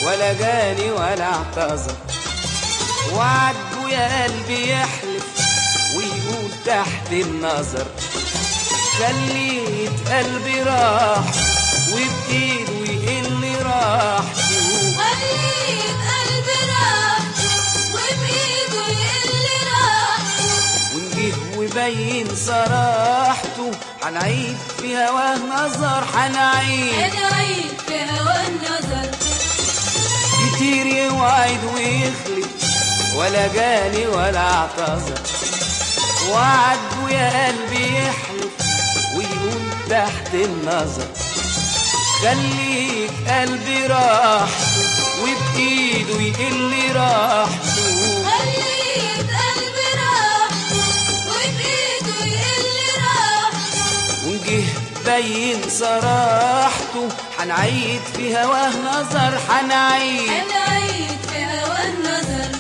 ولا جاني ولا اعتذر وعدوا يا قلبي يحلف ويقول تحت النظر خليت قلبي راح وبإيده يقل راحته خليت قلبي راحته وبإيده يقل راحته ونجيه وبين صراحته هنعيد في هواه نظر هنعيد هنعيد في هوا النظر كتير يوعد ويخلف ولا جاني ولا اعتذر وعد ويا قلبي يحلف ويقول تحت النظر خليك قلبي راحته وبإيده يقل راحته خليت قلبي راحته وبإيده يقل راحته ونجه بين صراحته هنعيد في هواه نظر هنعيد هنعيد في هوا النظر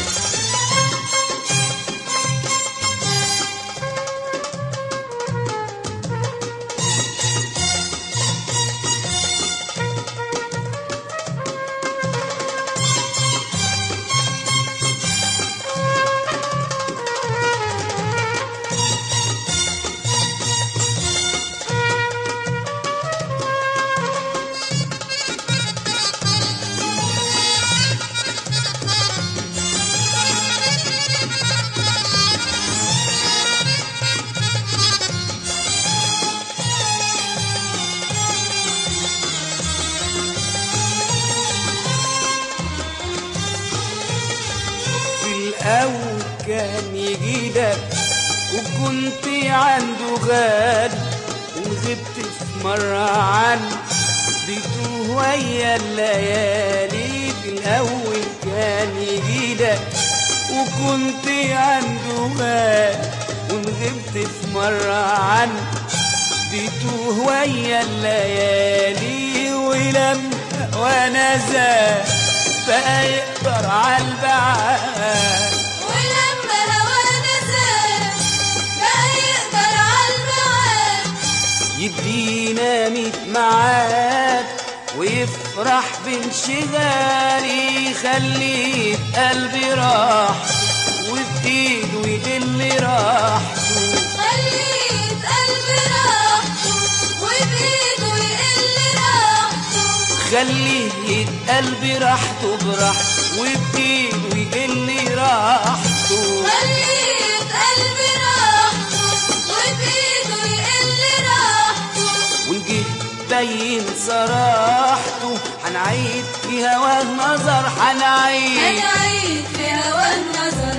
في الأول كان يجيلك وكنت عنده غالي وغبت في مرة عنه بيتوه ويا الليالي في الأول كان يجيلك وكنت عنده غالي وغبت في مرة عنه بيتوه ويا الليالي ولما وانا زاد بقى يقدر على البعاد ولما هوانا زاد بقى يقدر عالمعاد يدينا ميت معاد ويفرح بانشغالي يخلي قلبي راح وبإيده يقل راحته خليت قلبي راحته وبإيده يقل راحته خليه قلبي راحته براحته وبإيده يقل راحته خليت قلبي راحته وبإيده يقل راحته ونجيه بين صراحته هنعيد في هواه نظر هنعيد هنعيد في هوا النظر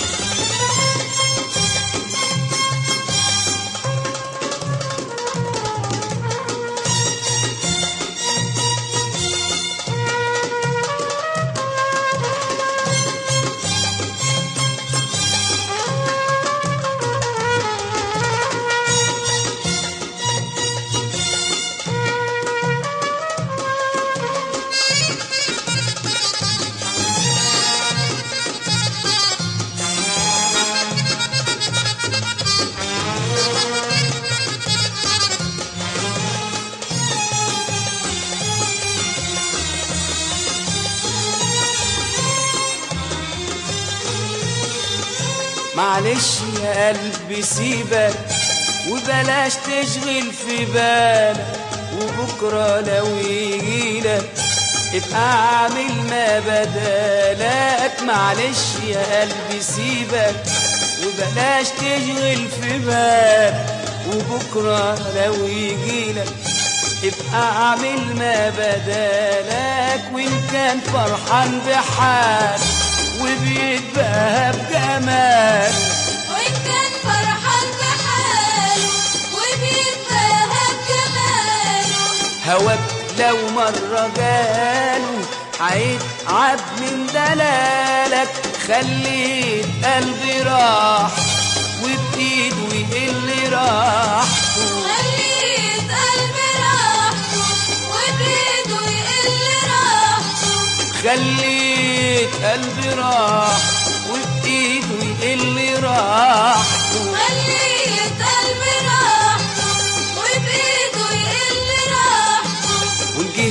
معلش يا قلبي سيبك وبلاش تشغل في بالك وبكرة لو يجيلك ابقى اعمل ما بدالك معلش يا قلبي سيبك وبلاش تشغل في بالك وبكرة لو يجيلك ابقى اعمل ما بدالك وان كان فرحان بحال وبيتباهى بجمال وإن كان فرحان بحاله وبيتباهى بجماله هواك لو مرة جاله هيتعب من دلالك خليت قلبي راح وبإيده يقل راحته خليت قلبي راحته وبإيده يقل راحته خليت قلبي راح وبإيده يقل راحته خليت قلبي راحته وبإيده يقل راحته ونجيه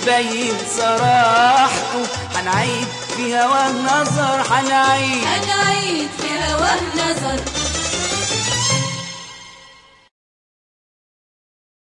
ويبين صراحته هنعيد في هواه نظر هنعيد هنعيد في هواه نظر